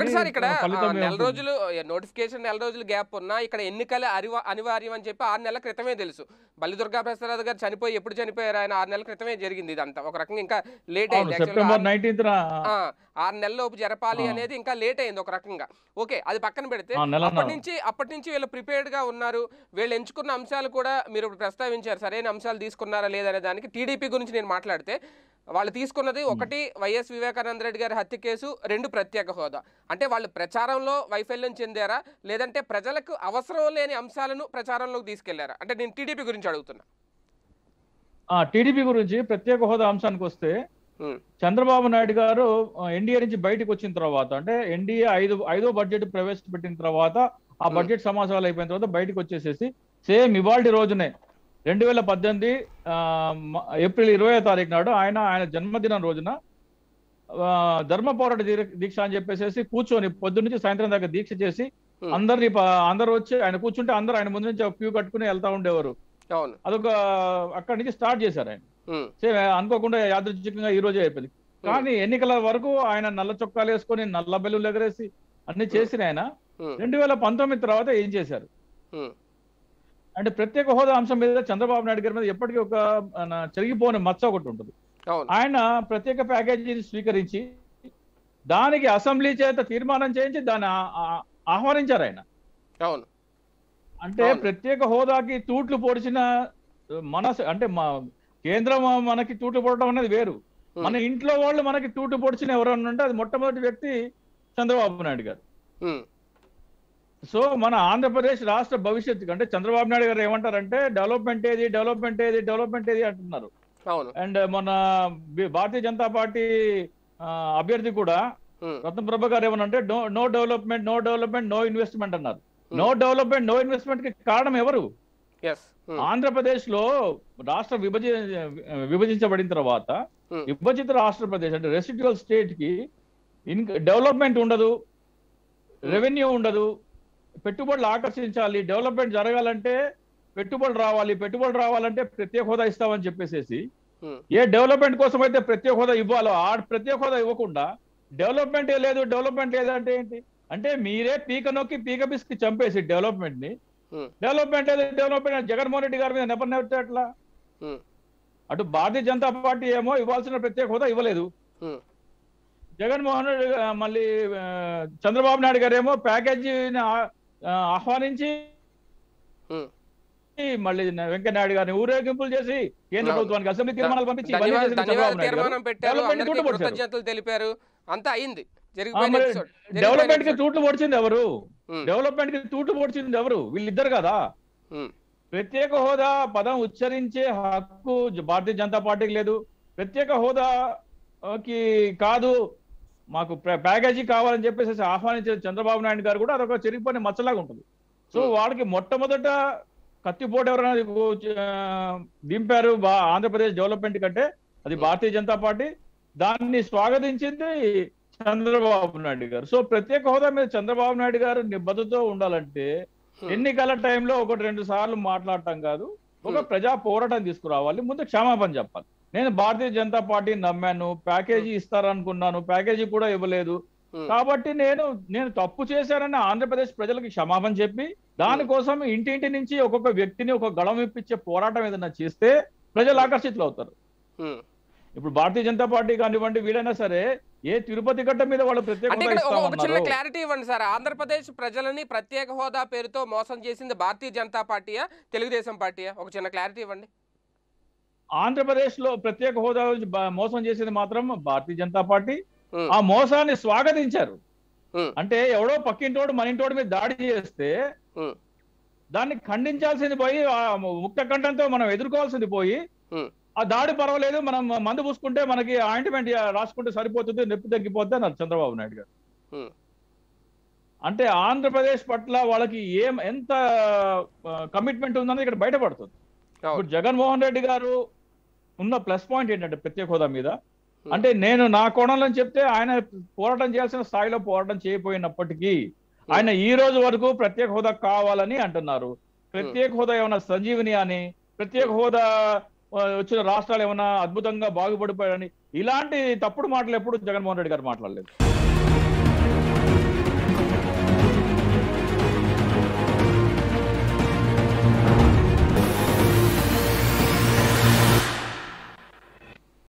ఒకటి సార్ ఇక్కడ ఆ, ఫలితం నెల ఏముంటుంది? రోజులు నోటిఫికేషన్ నెల రోజులు గ్యాప్ ఉన్నా ఇక్కడ ఎన్నికల అరివ అనివార్యం అని చెప్పి ఆరు నెలల క్రితమే తెలుసు బల్లి దుర్గా ప్రసాద్ గారు చనిపోయి ఎప్పుడు చనిపోయారు ఆయన ఆరు నెలల క్రితమే జరిగింది ఇదంతా ఒక రకంగా ఇంకా లేట్ అవును అయింది Actually సెప్టెంబర్ ఆరు- నైన్టీన్త్ ఆ, ఆరు నెలలోపు జరపాలి ఆ. అనేది ఇంకా లేట్ అయింది ఒక రకంగా ఓకే అది పక్కన పెడితే ఆ, నెలన్నర. అప్పటి నుంచి అప్పటి నుంచి వీళ్ళు ప్రిపేర్డ్ గా ఉన్నారు వీళ్ళు ఎంచుకున్న అంశాలు కూడా మీరు ఇప్పుడు ప్రస్తావించారు సరైన అంశాలు తీసుకున్నారా లేదనే దానికి టీడీపీ గురించి నేను మాట్లాడితే వాళ్ళు తీసుకున్నది ఒకటి వైఎస్ వివేకానంద రెడ్డి గారి హత్య కేసు రెండు ప్రత్యేక హోదా అంటే వాళ్ళు ప్రచారంలో వైఫల్యం చెందారా లేదంటే ప్రజలకు అవసరం లేని అంశాలను ప్రచారంలోకి తీసుకెళ్లారా అంటే నేను టీడీపీ గురించి అడుగుతున్నా టీడీపీ గురించి ప్రత్యేక హోదా అంశానికి వస్తే ఉమ్, చంద్రబాబు నాయుడు గారు ఎన్డీఏ నుంచి బయటకు వచ్చిన తర్వాత అంటే ఎన్డీఏ ఐదు ఐదో బడ్జెట్ ప్రవేశపెట్టిన తర్వాత ఆ Hmm. బడ్జెట్ సమావేశాలు అయిపోయిన తర్వాత బయటకు వచ్చేసేసి సేమ్ ఇవాళ రోజునే రెండు వేల పద్దెనిమిది ఆ, మ- ఏప్రిల్ ఇరవై తారీఖు నాడు ఆయన ఆయన జన్మదినం రోజున ఆ, ధర్మ పోరాట దీర- దీక్ష అని చెప్పేసి కూర్చొని పొద్దున్న నుంచి సాయంత్రం దాకా దీక్ష చేసి Hmm. అందరిని ప- అందరూ వచ్చి ఆయన కూర్చుంటే అందరూ ఆయన ముందు నుంచి క్యూ కట్టుకుని వెళ్తా ఉండేవారు అవును అదొక అక్కడి నుంచి స్టార్ట్ చేశారు ఆయన ఉమ్, సేమ్ అనుకోకుండా యాదృచ్ఛికంగా ఈ రోజే అయిపోయింది కానీ ఎన్నికల వరకు ఆయన నల్ల చొక్కాలు వేసుకొని నల్ల బెల్లులు ఎగరేసి అన్ని చేసిన ఆయన ఉమ్, రెండు వేల పంతొమ్మిది తర్వాత ఏం చేశారు ఉమ్, అంటే ప్రత్యేక హోదా అంశం మీద చంద్రబాబు నాయుడు గారి మీద ఎప్పటికీ ఒక మన, చెరిగిపోని మచ్చ ఒకటి ఉంటుంది అవును ఆయన ప్రత్యేక ప్యాకేజీని స్వీకరించి దానికి అసెంబ్లీ చేత తీర్మానం చేయించి దాన్ని ఆ- ఆ- ఆహ్వానించారు ఆయన అవును అంటే అవును. ప్రత్యేక హోదాకి తూట్లు పొడిచిన మనసు అంటే మా కేంద్రం మనకి తూట్లు పొడటం అనేది వేరు ఉమ్, మన ఇంట్లో వాళ్ళు మనకి తూటు పొడిచిన ఎవరన్నా ఉంటే అది మొట్టమొదటి వ్యక్తి చంద్రబాబు నాయుడు గారు ఉమ్, సో మన ఆంధ్రప్రదేశ్ రాష్ట్ర భవిష్యత్తు అంటే చంద్రబాబు నాయుడు గారు ఏమంటారంటే డెవలప్మెంట్ ఏది డెవలప్మెంట్ ఏది డెవలప్మెంట్ ఏది అంటున్నారు అవును అండ్ మన బి- భారతీయ జనతా పార్టీ ఆ, అభ్యర్థి కూడా ఉమ్, రత్నప్రభ గారు ఏమనంటే no no development no development no investment అన్నారు నో డెవలప్మెంట్ నో ఇన్వెస్ట్మెంట్ కి కారణం ఎవరు ఎస్ ఉమ్, ఆంధ్రప్రదేశ్ లో రాష్ట్ర విభజ విభజించబడిన తర్వాత ఉమ్, విభజిత రాష్ట్ర ప్రదేశ్ అంటే రెసిడ్యువల్ స్టేట్ కి ఇన్ డెవలప్మెంట్ ఉండదు రెవెన్యూ ఉండదు పెట్టుబడులు ఆకర్షించాలి డెవలప్మెంట్ జరగాలంటే పెట్టుబడులు రావాలి పెట్టుబడులు రావాలంటే ప్రత్యేక హోదా ఇస్తామని చెప్పేసేసి ఉమ్, ఏ డెవలప్మెంట్ కోసం అయితే ప్రత్యేక హోదా ఇవ్వాలో ఆ ప్రత్యేక హోదా ఇవ్వకుండా డెవలప్మెంట్ లేదు డెవలప్మెంట్ లేదంటే ఏంటి అంటే మీరే పీక నొక్కి పీక బిస్కి చంపేసి డెవలప్మెంట్ ని ఉమ్, డెవలప్మెంట్ లేదు డెవలప్మెంట్ జగన్మోహన్ రెడ్డి గారి మీద నెపనెట్టట్లా ఉమ్, అటు భారతీయ జనతా పార్టీ ఏమో ఇవ్వాల్సిన ప్రత్యేక హోదా ఇవ్వలేదు ఉమ్, జగన్మోహన్ రెడ్డి గా- మళ్ళీ ఆ, చంద్రబాబు నాయుడు గారు ఏమో ప్యాకేజీని ఆ- ఆ, ఆహ్వానించి ఉమ్. మళ్ళీ వెంకయ్యనాయుడు గారిని ఊరేగింపులు చేసి కేంద్ర అవును. ప్రభుత్వానికి అసెంబ్లీ తీర్మానాలు పంపించి ఇవన్నీ ధన్యవాద చేసింది ధన్యవాద చంద్రబాబు నాయుడు గారు. తీర్మానం పెట్టారు డెవలప్మెంట్ అందరికీ తూట్లు పొడిచారు. కృతజ్ఞతలు తెలిపారు అంతా అయింది ఆ, జరిగిపోయిన మరి episode. జరిగిపోయిన డెవలప్మెంట్ కి episode. తూట్లు పొడిచింది ఎవరు ఉమ్, డెవలప్మెంట్ కి తూట్లు పొడిచింది ఎవరు వీళ్ళిద్దరు కదా ఉమ్, ప్రత్యేక హోదా పదం ఉచ్చరించే హక్కు జ- భారతీయ జనతా పార్టీకి లేదు ప్రత్యేక హోదా ఆ, కి కాదు మాకు ప్ర- ప్యాకేజీ కావాలని చెప్పేసి ఆహ్వానించిన చంద్రబాబు నాయుడు గారు కూడా అదొక చెరిగిపోయిన మచ్చలాగా ఉంటుంది సో Hmm. వాళ్ళకి మొట్టమొదట కత్తిపోటు ఎవరైనా ఆ, దింపారు బా- ఆంధ్రప్రదేశ్ డెవలప్మెంట్ కంటే అది భారతీయ జనతా పార్టీ దాన్ని స్వాగతించింది చంద్రబాబు నాయుడు గారు సో ప్రత్యేక హోదా మీద చంద్రబాబు నాయుడు గారు నిబద్ధతో ఉండాలంటే ఉమ్, ఎన్నికల టైంలో ఒకటి రెండు సార్లు మాట్లాడటం కాదు ఒక Hmm. ప్రజా పోరాటం తీసుకురావాలి ముందు క్షమాపణ చెప్పాలి నేను భారతీయ జనతా పార్టీ నమ్మాను ప్యాకేజీ ఇస్తారనుకున్నాను ప్యాకేజీ కూడా ఇవ్వలేదు ఉమ్, కాబట్టి నేను నేను తప్పు చేశానని ఆంధ్రప్రదేశ్ ప్రజలకు క్షమాపణ చెప్పి దానికోసం ఇంటింటి నుంచి ఒక్కొక్క వ్యక్తిని ఒక గళం ఇప్పించే పోరాటం ఏదైనా చేస్తే ప్రజలు ఆకర్షితులు అవుతారు ఉమ్. ఇప్పుడు భారతీయ జనతా పార్టీ కానివ్వండి వీడైనా సరే ఏ తిరుపతి గడ్డ మీద వాళ్ళు ప్రత్యేక అంటే హోదా ఇక్కడ ఒక- ఒక చిన్న ఇస్తామన్నారు క్లారిటీ ఇవ్వండి సార్ ఆంధ్రప్రదేశ్ ప్రజలని ప్రత్యేక హోదా పేరుతో మోసం చేసింది భారతీయ జనతా పార్టీయా తెలుగుదేశం పార్టీయా ఒక చిన్న క్లారిటీ ఇవ్వండి ఆంధ్రప్రదేశ్ లో ప్రత్యేక హోదా గురించి బా- మోసం చేసింది మాత్రం భారతీయ జనతా పార్టీ ఉమ్, ఆ మోసాన్ని స్వాగతించారు ఉమ్, అంటే ఎవడో పక్కింటోడు మన ఇంటోడి మీద దాడి చేస్తే ఉమ్, దాన్ని ఖండించాల్సింది పోయి ఆ ముక్త కంఠంతో మనం ఎదుర్కోవాల్సింది పోయి ఉమ్, ఆ దాడి పర్వాలేదు మనం మందు పూసుకుంటే మనకి ఆయింట్మెంట్ రాసుకుంటే సరిపోతుంది నొప్పి తగ్గిపోద్ది అన్నారు చంద్రబాబు నాయుడు గారు ఉమ్, అంటే ఆంధ్రప్రదేశ్ పట్ల వాళ్ళకి ఏం ఎంత కమిట్మెంట్ ఉందన్నది ఇక్కడ బయటపడుతుంది అవును. ఇప్పుడు జగన్మోహన్ రెడ్డి గారు ఉన్న ప్లస్ పాయింట్ ఏంటంటే ప్రత్యేక హోదా మీద అంటే నేను నా కోణంలో చెప్తే ఆయన పోరాటం చేయాల్సిన స్థాయిలో పోరాటం చేయకపోయినప్పటికీ ఆయన ఈ రోజు వరకు ప్రత్యేక హోదా కావాలని అంటున్నారు ప్రత్యేక హోదా ఏమైనా సంజీవని అని ప్రత్యేక హోదా ఆ, వచ్చిన రాష్ట్రాలు ఏమైనా అద్భుతంగా బాగుపడిపోయాయని ఇలాంటి తప్పుడు మాటలు ఎప్పుడు జగన్మోహన్ రెడ్డి గారు మాట్లాడలేదు